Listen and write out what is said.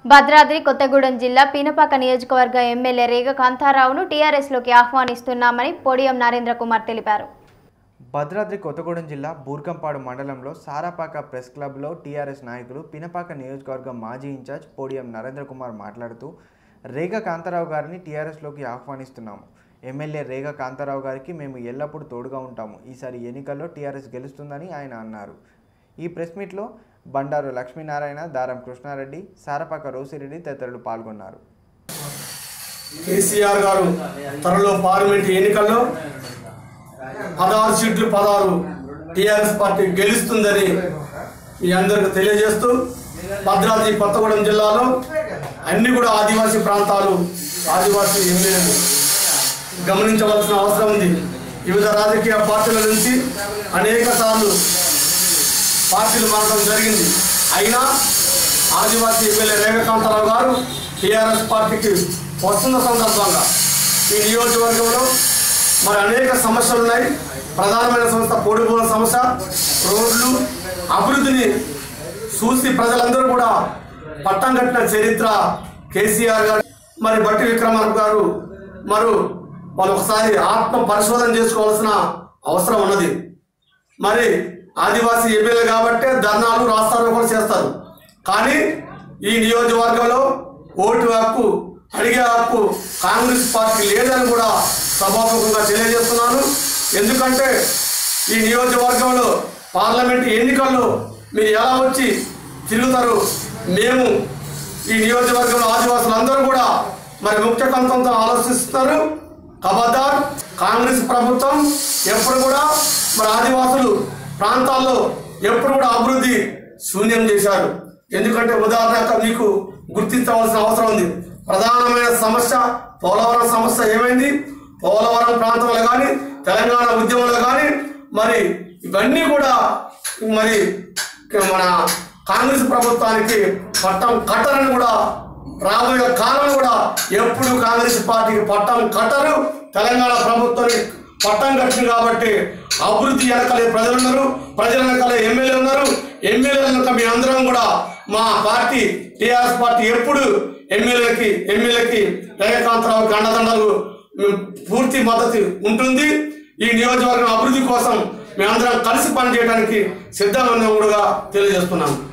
భద్రాద్రి కొత్తగూడెం జిల్లా పీనపాక నియోజకవర్గ ఎమ్మెల్యే రేగ కాంతారావును టీఆర్ఎస్లోకి ఆహ్వానిస్తున్నామని పొడియం నరేంద్ర కుమార్ తెలిపారు భద్రాద్రి కొత్తగూడెం జిల్లా బూర్గంపాడు మండలంలో సారాపాక ప్రెస్ క్లబ్లో టీఆర్ఎస్ నాయకులు పినపాక నియోజకవర్గం మాజీ ఇన్ఛార్జ్ పోడియం నరేంద్ర కుమార్ మాట్లాడుతూ రేగ కాంతారావు గారిని టీఆర్ఎస్లోకి ఆహ్వానిస్తున్నాము ఎమ్మెల్యే రేగ కాంతారావు గారికి మేము ఎల్లప్పుడూ తోడుగా ఉంటాము ఈసారి ఎన్నికల్లో టీఆర్ఎస్ గెలుస్తుందని ఆయన అన్నారు ఈ ప్రెస్ మీట్లో బండారు లక్ష్మీనారాయణ దారం కృష్ణారెడ్డి సారపాక రోసిరెడ్డి తదితరులు పాల్గొన్నారు కేసీఆర్ గారు త్వరలో పార్లమెంట్ ఎన్నికల్లో పదహారు సీట్లు పదహారు టీఆర్ఎస్ పార్టీ గెలుస్తుందని మీ అందరికి తెలియజేస్తూ భద్రాద్రి కొత్తగూడెం జిల్లాలో అన్ని కూడా ఆదివాసీ ప్రాంతాలు ఆదివాసీ ఎమ్మెల్యేలు గమనించవలసిన అవసరం ఉంది వివిధ రాజకీయ పార్టీల నుంచి అనేక సార్లు పార్టీలు మారడం జరిగింది అయినా ఆదివాసీ ఎమ్మెల్యే రేఖకాంతారావు గారు టీఆర్ఎస్ పార్టీకి వస్తున్న సందర్భంగా ఈ నియోజకవర్గంలో మరి అనేక సమస్యలు ఉన్నాయి ప్రధానమైన సంస్థ పొడిపోల సమస్య రోడ్లు అభివృద్ధిని చూసి ప్రజలందరూ కూడా పట్టం కట్టిన చరిత్ర కేసీఆర్ గారు మరి బట్టి విక్రమార్క గారు మరి వాళ్ళు ఒకసారి ఆత్మ పరిశోధన చేసుకోవాల్సిన అవసరం ఉన్నది మరి ఆదివాసీ ఎమ్మెల్యే కాబట్టే ధర్నాలు రాస్తారోకలు చేస్తారు కానీ ఈ నియోజకవర్గంలో ఓటు హక్కు అడిగే హక్కు కాంగ్రెస్ పార్టీ లేదని కూడా సభాముఖంగా తెలియజేస్తున్నాను ఎందుకంటే ఈ నియోజకవర్గంలో పార్లమెంట్ ఎన్నికల్లో మీరు ఎలా వచ్చి తిరుగుతారు మేము ఈ నియోజకవర్గంలో ఆదివాసులు అందరూ కూడా మరి ముఖ్య కంతంతో ఆలోచిస్తున్నారు కబద్దార్ కాంగ్రెస్ ప్రభుత్వం ఎప్పుడు కూడా మరి ఆదివాసులు ప్రాంతాల్లో ఎప్పుడు కూడా అభివృద్ధి శూన్యం చేశారు ఎందుకంటే ఉదాహరణకు మీకు గుర్తించవలసిన అవసరం ఉంది ప్రధానమైన సమస్య పోలవరం సమస్య ఏమైంది పోలవరం ప్రాంతంలో కానీ తెలంగాణ ఉద్యమంలో కానీ మరి ఇవన్నీ కూడా మరి మన కాంగ్రెస్ ప్రభుత్వానికి పట్టం కట్టరని కూడా రాబోయే కాలం కూడా ఎప్పుడు కాంగ్రెస్ పార్టీకి పట్టం కట్టరు తెలంగాణ ప్రభుత్వానికి పట్టం కట్టింది కాబట్టి అభివృద్ధి వెనకాలే ప్రజలు ఉన్నారు ప్రజల వెనకాలే ఎమ్మెల్యే ఉన్నారు ఎమ్మెల్యేల వెనక మీ అందరం కూడా మా పార్టీ టీఆర్ఎస్ పార్టీ ఎప్పుడు ఎమ్మెల్యేకి ఎమ్మెల్యేకి రేఖకాంతరావుకి అండదండలు ఉమ్, పూర్తి మద్దతు ఉంటుంది ఈ నియోజకవర్గం అభివృద్ధి కోసం మేమందరం కలిసి పనిచేయడానికి సిద్ధంగా ఉన్నాం కూడా తెలియజేస్తున్నాను